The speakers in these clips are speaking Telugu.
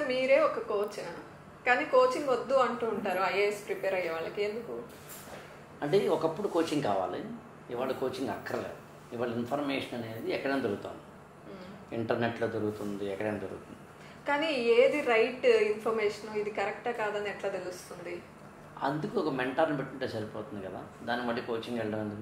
మీరే ఒక కోచ్ కానీ కోచింగ్ వద్దు అంటూ ఉంటారు ఐఏఎస్ ప్రిపేర్ అయ్యే వాళ్ళకి ఎందుకు అంటే ఒకప్పుడు కోచింగ్ కావాలి ఇవాళ కోచింగ్ అక్కర్లేదు ఇవాళ ఇన్ఫర్మేషన్ అనేది ఎక్కడైనా దొరుకుతుంది ఇంటర్నెట్లో దొరుకుతుంది ఎక్కడైనా దొరుకుతుంది కానీ ఏది రైట్ ఇన్ఫర్మేషన్ ఇది కరెక్టా కాదని ఎట్లా తెలుస్తుంది అందుకు ఒక మెంటార్ని పెట్టుంటే సరిపోతుంది కదా దాన్ని బట్టి కోచింగ్ వెళ్ళడం ఎందుకు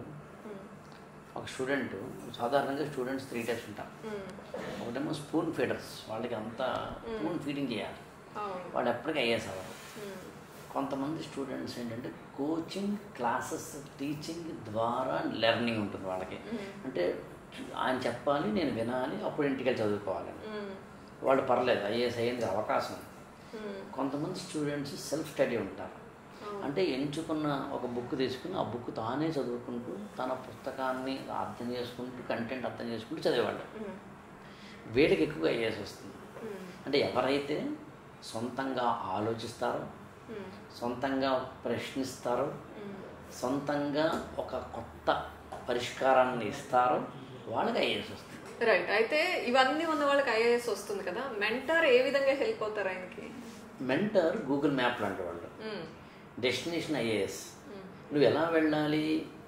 ఒక స్టూడెంట్ సాధారణంగా స్టూడెంట్స్ త్రీ టైప్స్ ఉంటారు ఒకటేమో స్పూన్ ఫీడర్స్ వాళ్ళకి అంతా స్పూన్ ఫీడింగ్ చేయాలి అవును వాళ్ళు ఎప్పటికీ ఐఏఎస్ అవ్వరు ఉమ్. కొంతమంది స్టూడెంట్స్ ఏంటంటే కోచింగ్ క్లాసెస్ టీచింగ్ ద్వారా లెర్నింగ్ ఉంటుంది వాళ్ళకి అంటే ఆయన చెప్పాలి నేను వినాలి అప్పుడు ఇంటికి వెళ్ళి చదువుకోవాలి ఉమ్. వాళ్ళు పర్లేదు ఐఏఎస్ అయ్యేందుకు అవకాశం ఉంది. ఉమ్. కొంతమంది స్టూడెంట్స్ సెల్ఫ్ స్టడీ ఉంటారు అంటే ఎంచుకున్న ఒక బుక్ తీసుకుని ఆ బుక్ తానే చదువుకుంటూ తన పుస్తకాన్ని అర్థం చేసుకుంటూ కంటెంట్ అర్థం చేసుకుంటూ చదివేవాళ్ళు ఉమ్. వీళ్ళకి ఎక్కువగా ఐఏఎస్ వస్తుంది ఉమ్. అంటే ఎవరైతే సొంతంగా ఆలోచిస్తారో ఉమ్. సొంతంగా ప్రశ్నిస్తారో ఉమ్. సొంతంగా ఒక కొత్త పరిష్కారాన్ని ఇస్తారో వాళ్ళకి ఐఏఎస్ వస్తుంది రైట్ అయితే ఇవన్నీ ఉన్న వాళ్ళకి ఐఏఎస్ వస్తుంది కదా మెంటర్ ఏ విధంగా హెల్ప్ అవుతారు ఆయనకి మెంటర్ గూగుల్ మ్యాప్ లాంటి వాళ్ళు ఉమ్. డెస్టినేషన్ ఐఏఎస్ ఉమ్. నువ్వు ఎలా వెళ్ళాలి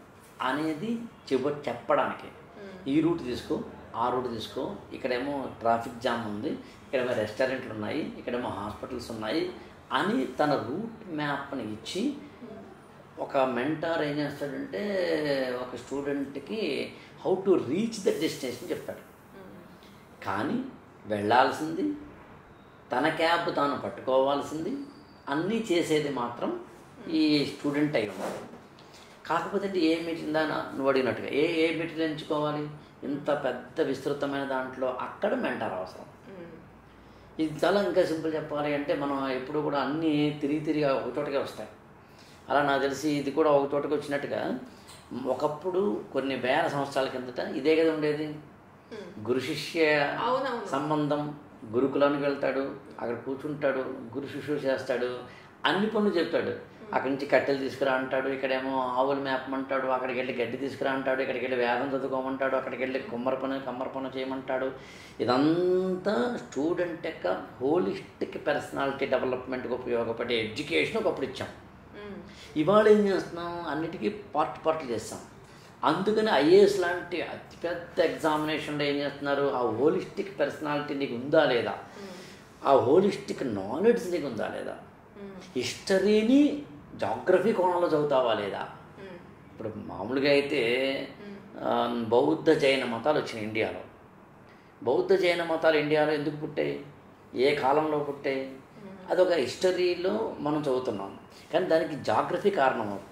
అనేది చెబ చెప్పడానికి ఈ రూట్ తీసుకో ఆ రూట్ తీసుకో ఇక్కడేమో ట్రాఫిక్ జామ్ ఉంది ఇక్కడేమో రెస్టారెంట్లు ఉన్నాయి ఇక్కడేమో హాస్పిటల్స్ ఉన్నాయి అని తన రూట్ మ్యాప్ని ఇచ్చి ఒక మెంటార్ ఏం చేస్తాడంటే ఒక స్టూడెంట్కి how to reach the destination చెప్తాడు కానీ వెళ్ళాల్సింది తన క్యాబ్ తాను పట్టుకోవాల్సింది అన్నీ చేసేది మాత్రం ఈ స్టూడెంట్ అయి ఉన్నాడు కాకపోతే అంటే ఏ మెటీరియల్ దాని నువ్వు అడిగినట్టుగా ఏ ఏ మెటీరియల్ ఎంచుకోవాలి ఇంత పెద్ద విస్తృతమైన దాంట్లో అక్కడ మెంటార్ అవసరం ఉమ్. ఇది చాలా ఇంకా సింపుల్ చెప్పాలి అంటే మనం ఎప్పుడు కూడా అన్నీ తిరిగి తిరిగి ఒక చోటకే వస్తాయి అలా నాకు తెలిసి ఇది కూడా ఒక చోటకి వచ్చినట్టుగా ఒకప్పుడు కొన్ని వేల సంవత్సరాల కిందట ఇదే కదా ఉండేది గురు శిష్య అవునవును. సంబంధం గురుకులానికి వెళ్తాడు అక్కడ కూర్చుంటాడు గురు శిష్యుడు చేస్తాడు అన్ని పనులు చెప్తాడు అక్కడి నుంచి కట్టెలు తీసుకురా అంటాడు ఇక్కడేమో ఆవులు మేపమంటాడు అక్కడికి వెళ్ళి గడ్డి తీసుకురా అంటాడు ఇక్కడికి వెళ్ళి వేదం చదువుకోమంటాడు అక్కడికి వెళ్ళి కుమ్మర పని కమ్మర పని చేయమంటాడు ఇదంతా స్టూడెంట్ యొక్క హోలిస్టిక్ పర్సనాలిటీ డెవలప్మెంట్కి ఉపయోగపడే ఎడ్యుకేషన్ ఒకప్పుడు ఇచ్చాం ఉమ్. ఇవాళ ఏం చేస్తున్నాం అన్నిటికీ పార్ట్ పార్ట్లు చేస్తాం అందుకని ఐఏఎస్ లాంటి అతిపెద్ద ఎగ్జామినేషన్లో ఏం చేస్తున్నారు ఆ హోలిస్టిక్ పర్సనాలిటీ నీకు ఉందా లేదా ఆ హోలిస్టిక్ నాలెడ్జ్ నీకు ఉందా లేదా ఉమ్. హిస్టరీని జాగ్రఫీ కోణంలో చదువుతావా లేదా ఉమ్. ఇప్పుడు మామూలుగా అయితే ఆ, బౌద్ధ జైన మతాలు వచ్చినాయి ఇండియాలో బౌద్ధ జైన మతాలు ఇండియాలో ఎందుకు పుట్టాయి ఏ కాలంలో పుట్టాయి అదొక హిస్టరీలో మనం చదువుతున్నాం కానీ దానికి జాగ్రఫీ కారణం అవుతుంది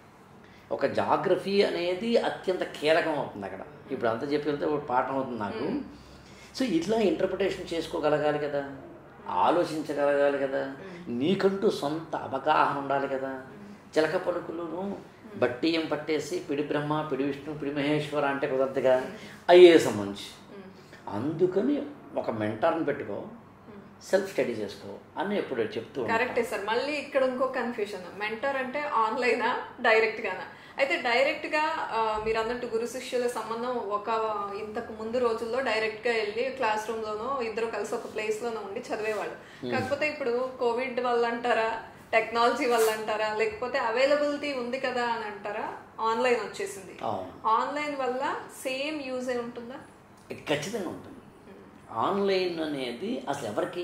ఒక జాగ్రఫీ అనేది అత్యంత కీలకం అవుతుంది అక్కడ ఇప్పుడు అంతా చెప్పి వెళ్తే ఒక పాఠం అవుతుంది నాకు సో ఇట్లా ఇంటర్ప్రిటేషన్ చేసుకోగలగాలి కదా ఆలోచించగలగాలి కదా నీకంటూ సొంత అవగాహన ఉండాలి కదా చిలక పలుకులను బట్టియం పట్టేసి పిడి బ్రహ్మ పిడి విష్ణు పిడి మహేశ్వర అంటే కుదరదుగా ఐఏఎస్ సంబంధించి అందుకని ఒక మెంటార్ని పెట్టుకో సెల్ఫ్ స్టడీ చేసుకో అని ఎప్పుడు చెప్తూ ఉంటాను. కరెక్టే సార్ మళ్ళీ ఇక్కడ ఇంకో కన్ఫ్యూజన్ మెంటర్ అంటే ఆన్లైనా డైరెక్ట్ గానా అయితే డైరెక్ట్ గా ఆ, మీరు అన్నట్టు గురు శిష్యుల సంబంధం ఒక ఇంతకు ముందు రోజుల్లో డైరెక్ట్ గా వెళ్ళి క్లాస్ రూమ్ లోనో ఇద్దరు కలిసి ఒక ప్లేస్ లోనో ఉండి చదివేవాళ్ళు కాకపోతే ఇప్పుడు కోవిడ్ వల్ల అంటారా టెక్నాలజీ వల్ల అంటారా లేకపోతే అవైలబిలిటీ ఉంది కదా అని అంటారా ఆన్లైన్ వచ్చేసింది అవును ఆన్లైన్ వల్ల సేమ్ యూజ్ ఉంటుందా ఇది ఖచ్చితంగా ఉంటుంది ఆన్లైన్ అనేది అసలు ఎవరికి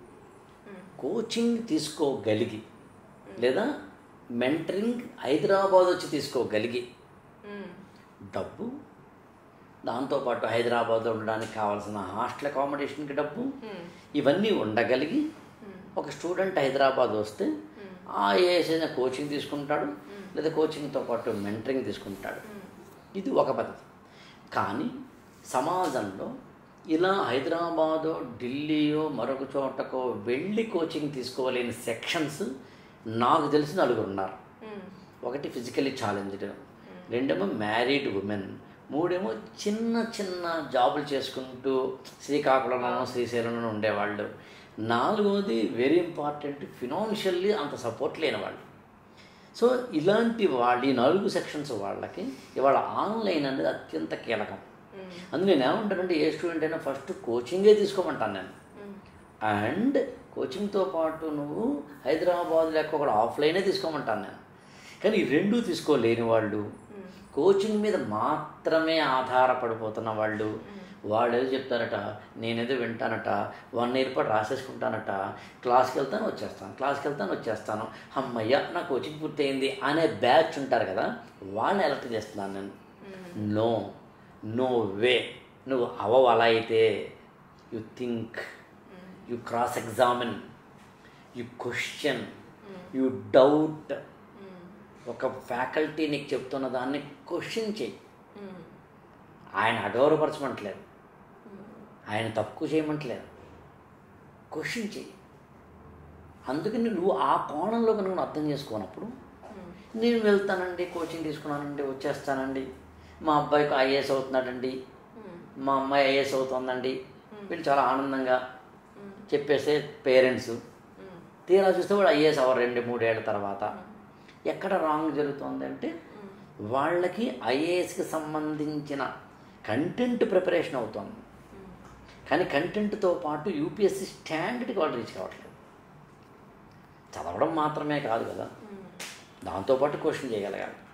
కోచింగ్ తీసుకోగలిగి లేదా మెంటరింగ్ హైదరాబాద్ వచ్చి తీసుకోగలిగి ఉమ్, డబ్బు దాంతోపాటు హైదరాబాద్లో ఉండడానికి కావాల్సిన హాస్టల్ అకామిడేషన్కి డబ్బు ఉమ్, ఇవన్నీ ఉండగలిగి ఒక స్టూడెంట్ హైదరాబాద్ వస్తే ఆ ఏదైనా కోచింగ్ తీసుకుంటాడు లేదా కోచింగ్తో పాటు మెంటరింగ్ తీసుకుంటాడు ఇది ఒక పద్ధతి కానీ సమాజంలో ఇలా హైదరాబాదో ఢిల్లీయో మరొక చోటకో వెళ్ళి కోచింగ్ తీసుకోలేని సెక్షన్స్ నాకు తెలిసి నలుగురు ఉన్నారు ఉమ్, ఒకటి ఫిజికలీ ఛాలెంజ్డ్ రెండేమో మ్యారీడ్ ఉమెన్ మూడేమో చిన్న చిన్న జాబులు చేసుకుంటూ శ్రీకాకుళంలోనో శ్రీశైలంలోనూ ఉండేవాళ్ళు నాలుగవది వెరీ ఇంపార్టెంట్ ఫినాన్షియల్లీ అంత సపోర్ట్ లేని వాళ్ళు సో ఇలాంటి వాళ్ళు ఈ నాలుగు సెక్షన్స్ వాళ్ళకి ఇవాళ ఆన్లైన్ అనేది అత్యంత కీలకం ఉమ్, అందుకు నేను ఏమంటానంటే ఏ స్టూడెంట్ అయినా ఫస్ట్ కోచింగే తీసుకోమంటాను నేను ఉమ్, అండ్ కోచింగ్తో పాటు నువ్వు హైదరాబాద్ లెక్క ఒకటి ఆఫ్లైనే తీసుకోమంటాను నేను కానీ ఈ రెండూ తీసుకోలేని వాళ్ళు కోచింగ్ మీద మాత్రమే ఆధారపడిపోతున్న వాళ్ళు వాళ్ళు ఏదో చెప్తారట నేనేదో వింటానట వన్ ఇయర్ పాటు రాసేసుకుంటానట క్లాస్కి వెళ్తాను వచ్చేస్తాను క్లాస్కి వెళ్తాను వచ్చేస్తాను అమ్మయ్య నా కోచింగ్ పూర్తయింది అనే బ్యాచ్ ఉంటారు కదా వాళ్ళని ఎలక్ట్ చేస్తున్నాను నేను నో నో వే నువ్వు అవవు అలా అయితే you think you cross examine you question you doubt ఒక ఫ్యాకల్టీ నీకు చెప్తున్న దాన్ని క్వశ్చన్ చేయి ఆయన అగౌరవపరచమంటలేదు ఆయన తక్కువ చేయమంటలేదు క్వశ్చన్ చేయి అందుకని నువ్వు ఆ కోణంలో కనుక నువ్వు అర్థం చేసుకోనప్పుడు నేను వెళ్తానండి కోచింగ్ తీసుకున్నానండి వచ్చేస్తానండి మా అబ్బాయికి ఐఏఎస్ అవుతున్నాడండి మా అమ్మాయి ఐఏఎస్ అవుతుందండి వీళ్ళు చాలా ఆనందంగా చెప్పేస్తే పేరెంట్స్ తీరా చూస్తే వాడు ఐఏఎస్ అవ్వరు రెండు మూడేళ్ల తర్వాత ఎక్కడ రాంగ్ జరుగుతుంది అంటే వాళ్ళకి ఐఏఎస్కి సంబంధించిన కంటెంట్ ప్రిపరేషన్ అవుతుంది కానీ కంటెంట్తో పాటు యూపీఎస్సీ స్టాండర్డ్కి వాళ్ళు రీచ్ కావట్లేదు చదవడం మాత్రమే కాదు కదా దాంతోపాటు క్వశ్చన్ చేయగలగాలి